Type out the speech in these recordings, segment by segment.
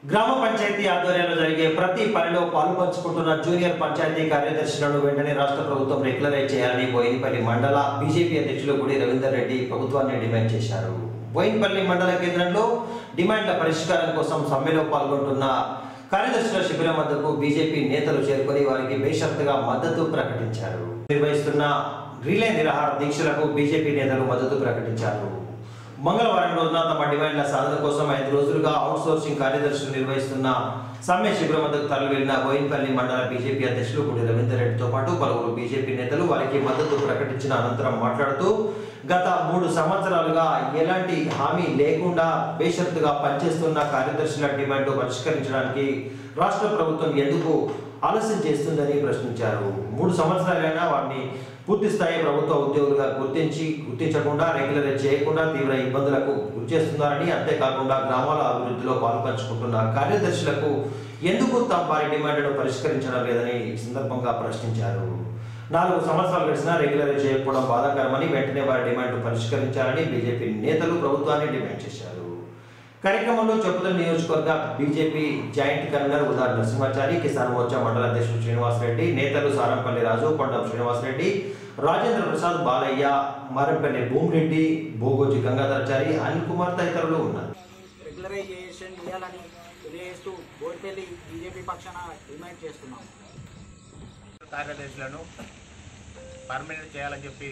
గ్రామ పంచాయతీ ఆధ్వర్యంలో జరిగే ప్రతి పనిలో పాల్పంచుకుంటున్న జూనియర్ పంచాయతీ కార్యదర్శులను వెంటనే రాష్ట్ర ప్రభుత్వం రెగ్యులరైజ్ చేయాలని బోయినపల్లి మండల బీజేపీ అధ్యక్షులు గుడి రవీందర్ రెడ్డి ప్రభుత్వాన్ని డిమాండ్ చేశారు బోయినపల్లి మండల కేంద్రంలో డిమాండ్ల పరిష్కారం కోసం సమ్మెలో పాల్గొంటున్న కార్యదర్శుల శిబిరం వద్దకు బీజేపీ నేతలు చేరుకొని వారికి బేషరతుగా మద్దతు ప్రకటించారు నిర్వహిస్తున్న రిలే నిరాహార దీక్షలకు బీజేపీ నేతలు మద్దతు ప్రకటించారు మంగళవారం రోజున తమ డిమాండ్ల సాధన కోసం ఐదు రోజులుగా అవుట్ సోర్సింగ్ కార్యదర్శులు నిర్వహిస్తున్న సమ్మె శిబిరం వద్దకు తరలి వెళ్లిన బోయిన్పల్లి మండల బీజేపీ అధ్యక్షులు గుడి రవీందర్ రెడ్డితో పాటు పలువురు బీజేపీ నేతలు వారికి మద్దతు ప్రకటించిన అనంతరం మాట్లాడుతూ గత మూడు సంవత్సరాలుగా ఎలాంటి హామీ లేకుండా బేషరతుగా పనిచేస్తున్న కార్యదర్శుల డిమాండ్ పరిష్కరించడానికి రాష్ట్ర ప్రభుత్వం ఎందుకు ఆలస్యం చేస్తుందని ప్రశ్నించారు మూడు సంవత్సరాలైనా వారిని పూర్తి స్థాయి ప్రభుత్వ ఉద్యోగులుగా గుర్తించి గుర్తించకుండా రెగ్యులరైజ్ చేయకుండా తీవ్ర ఇబ్బందులకు గురిచేస్తున్నారని అంతేకాకుండా గ్రామాల అభివృద్ధిలో పాల్పంచుకుంటున్న కార్యదర్శులకు ఎందుకు తమ వారి డిమాండ్ను పరిష్కరించడం లేదని ఈ సందర్భంగా ప్రశ్నించారు నాలుగు సంవత్సరాలు గడిచినా రెగ్యులరైజ్ చేయకపోవడం బాధాకరమని వెంటనే వారి డిమాండ్ పరిష్కరించాలని బీజేపీ నేతలు ప్రభుత్వాన్ని డిమాండ్ చేశారు కార్యక్రమంలో చెప్పుల నియోజకవర్గ బీజేపీ జాయింట్ కన్వీనర్ ఉదా నరసింహాచారి కిసాన్ మోర్చా మండల అధ్యక్షుడు శ్రీనివాసరెడ్డి నేతలు సారంపల్లి రాజు కొండం శ్రీనివాసరెడ్డి రాజేంద్ర ప్రసాద్ బాలయ్య మారంపల్లి భూమిరెడ్డి భోగోజి గంగాధరాచారి అనిల్ కుమార్ తదితరులు ఉన్నారు రెగ్యులరైజేషన్ చేయాలని తెలియజేస్తూ బోర్పల్లి బీజేపీ పక్షాన డిమాండ్ చేస్తున్నాం కార్యదర్శులను పర్మనెంట్ చేయాలని చెప్పి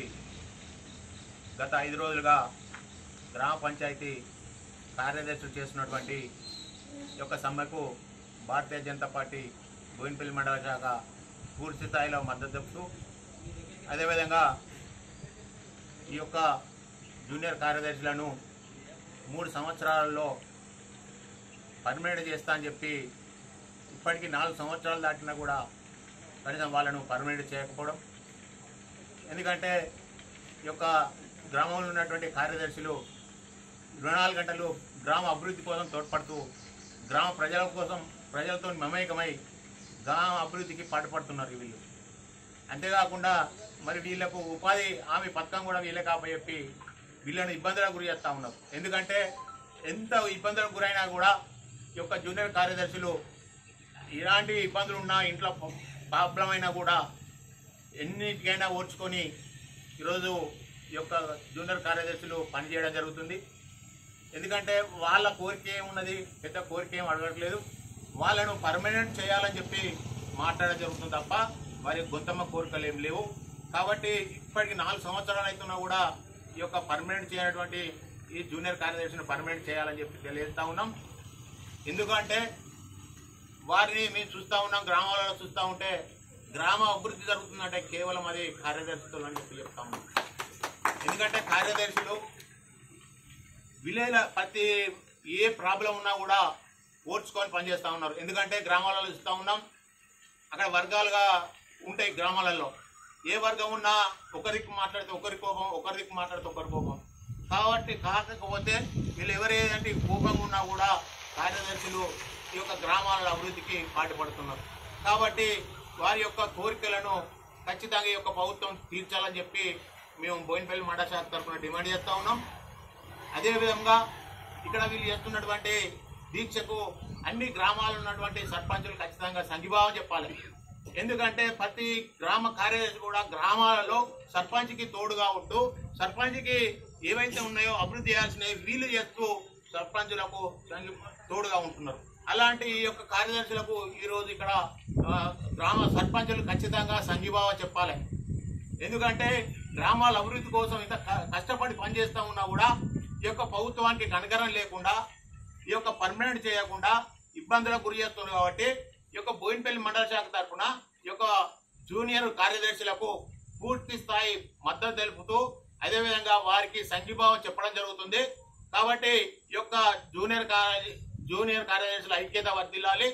గత ఐదు రోజులుగా గ్రామ పంచాయతీ కార్యదర్శులు చేస్తున్నటువంటి ఈ యొక్క సమ్మెకు భారతీయ జనతా పార్టీ బోయినపల్లి మండల శాఖ పూర్తి స్థాయిలో మద్దతు తెలుపుతూ అదేవిధంగా ఈ యొక్క జూనియర్ కార్యదర్శులను మూడు సంవత్సరాలలో పర్మనెంట్ చేస్తా అని చెప్పి ఇప్పటికీ నాలుగు సంవత్సరాలు దాటినా కూడా కనీసం వాళ్ళను పర్మనెంట్ చేయకపోవడం ఎందుకంటే ఈ యొక్క గ్రామంలో ఉన్నటువంటి కార్యదర్శులు ఇరవై నాలుగు గంటలు గ్రామ అభివృద్ధి కోసం తోడ్పడుతూ గ్రామ ప్రజల కోసం ప్రజలతో మమేకమై గ్రామ అభివృద్ధికి పాటుపడుతున్నారు వీళ్ళు అంతేకాకుండా మరి వీళ్ళకు ఉపాధి హామీ పథకం కూడా వీళ్ళే చెప్పి వీళ్ళని ఇబ్బందులకు గురి చేస్తూ ఉన్నారు ఎందుకంటే ఎంత ఇబ్బందులకు గురైనా కూడా ఈ యొక్క జూనియర్ కార్యదర్శులు ఎలాంటి ఇబ్బందులు ఉన్నా ఇంట్లో ప్రాబ్లం అయినా కూడా ఎన్నిటికైనా ఓర్చుకొని ఈరోజు ఈ యొక్క జూనియర్ కార్యదర్శులు పనిచేయడం జరుగుతుంది ఎందుకంటే వాళ్ళ కోరిక ఏమున్నది పెద్ద కోరిక ఏం అడగట్లేదు వాళ్ళను పర్మనెంట్ చేయాలని చెప్పి మాట్లాడడం జరుగుతుంది తప్ప వారి గొంతమ్మ కోరికలు ఏం లేవు కాబట్టి ఇప్పటికి నాలుగు సంవత్సరాలు అవుతున్నా కూడా ఈ యొక్క పర్మనెంట్ చేయనటువంటి ఈ జూనియర్ కార్యదర్శిని పర్మనెంట్ చేయాలని చెప్పి తెలియజేస్తా ఉన్నాం ఎందుకంటే వారిని మేము చూస్తూ ఉన్నాం గ్రామాలలో చూస్తూ ఉంటే గ్రామ అభివృద్ధి జరుగుతుందంటే కేవలం అది కార్యదర్శులు అని చెప్పి చెప్తా ఉన్నాం ఎందుకంటే కార్యదర్శులు విలేజ్ ప్రతి ఏ ప్రాబ్లం ఉన్నా కూడా ఓర్చుకొని పనిచేస్తూ ఉన్నారు ఎందుకంటే గ్రామాలలో చూస్తూ ఉన్నాం అక్కడ వర్గాలుగా ఉంటాయి గ్రామాలలో ఏ వర్గం ఉన్నా ఒకరికి మాట్లాడితే ఒకరి కోపం ఒకరి దిక్కు మాట్లాడితే ఒకరి కోపం కాబట్టి కాకపోతే వీళ్ళు ఎవరు ఏదంటే కోపంగా ఉన్నా కూడా కార్యదర్శులు ఈ యొక్క గ్రామాల అభివృద్ధికి పాటుపడుతున్నారు కాబట్టి వారి యొక్క కోరికలను ఖచ్చితంగా ఈ యొక్క ప్రభుత్వం తీర్చాలని చెప్పి మేము బోయినపల్లి మండల శాఖ తరఫున డిమాండ్ చేస్తూ ఉన్నాం అదేవిధంగా ఇక్కడ వీళ్ళు చేస్తున్నటువంటి దీక్షకు అన్ని గ్రామాల్లో ఉన్నటువంటి సర్పంచులు ఖచ్చితంగా సంఘీభావం చెప్పాలి ఎందుకంటే ప్రతి గ్రామ కార్యదర్శి కూడా గ్రామాలలో సర్పంచ్కి తోడుగా ఉంటూ సర్పంచ్కి ఏవైతే ఉన్నాయో అభివృద్ధి చేయాల్సినవి వీళ్ళు చేస్తూ సర్పంచులకు సంఘీ- తోడుగా ఉంటున్నారు అలాంటి ఈ యొక్క కార్యదర్శులకు ఈరోజు ఇక్కడ ఆ, గ్రామ సర్పంచులు ఖచ్చితంగా సంఘీభావం చెప్పాలి ఎందుకంటే గ్రామాల అభివృద్ధి కోసం ఇంత క- కష్టపడి పనిచేస్తా ఉన్నా కూడా ఈ యొక్క ప్రభుత్వానికి కనగరం లేకుండా ఈ యొక్క పర్మనెంట్ చేయకుండా ఇబ్బందులకు గురి చేస్తుంది కాబట్టి ఈ యొక్క బోయినపల్లి మండల శాఖ తరఫున ఈ యొక్క జూనియర్ కార్యదర్శులకు పూర్తి స్థాయి మద్దతు తెలుపుతూ అదేవిధంగా వారికి సంఘీభావం చెప్పడం జరుగుతుంది కాబట్టి ఈ యొక్క జూనియర్ కార్య జూనియర్ కార్యదర్శుల ఐక్యత వర్దిల్లాలి